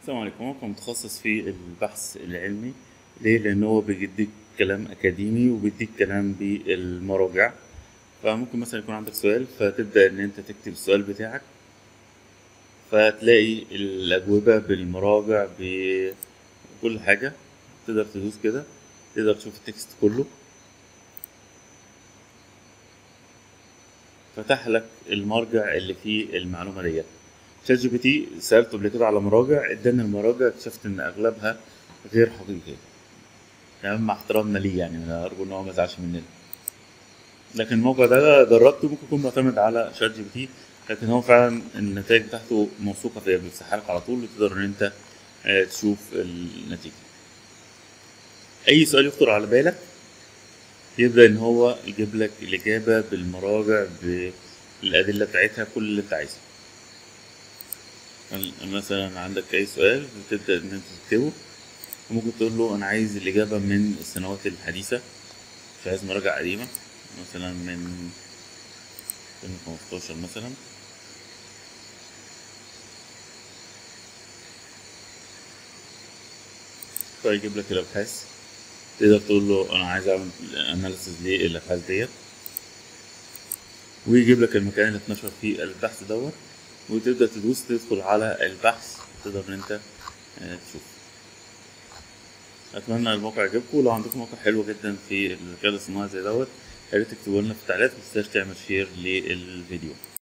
السلام عليكم موقع متخصص في البحث العلمي ليه لان هو بيديك كلام اكاديمي وبيديك كلام بالمراجع فممكن مثلا يكون عندك سؤال فتبدا ان انت تكتب السؤال بتاعك فتلاقي الاجوبه بالمراجع بكل حاجه تقدر تدوس كده تقدر تشوف التكست كله فتح لك المرجع اللي فيه المعلومه ديت شات جي بي تي سالته قبل كده على مراجع ادانا المراجع اكتشفت ان اغلبها غير حقيقيه تمام مع احترامنا ليه يعني انا ارجو ان هو ما يزعلش مننا لكن الموقع ده جربته ممكن يكون معتمد على شات جي بي تي لكن هو فعلا النتائج بتاعته موثوقه فيها بيفتحها لك على طول وتقدر ان انت آه، تشوف النتيجه اي سؤال يخطر على بالك يبدا ان هو يجيب لك الاجابه بالمراجع بالادله بتاعتها كل اللي انت عايزه مثلا عندك اي سؤال بتبدا ان انت تكتبه وممكن تقول له انا عايز الاجابه من السنوات الحديثه مش عايز مراجعه قديمه مثلا من 2015 مثلا فيجيب لك الابحاث تقدر تقول له انا عايز اعمل اناليسيز للابحاث ديت ويجيب لك المكان اللي اتنشر فيه البحث دوت وتبدا تدوس تدخل على البحث تقدر ان انت آه، تشوف اتمنى الموقع يعجبكم لو عندكم موقع حلو جدا في الذكاء الاصطناعي زي دوت يا ريت تكتبوا لنا في التعليقات متنساش تعمل شير للفيديو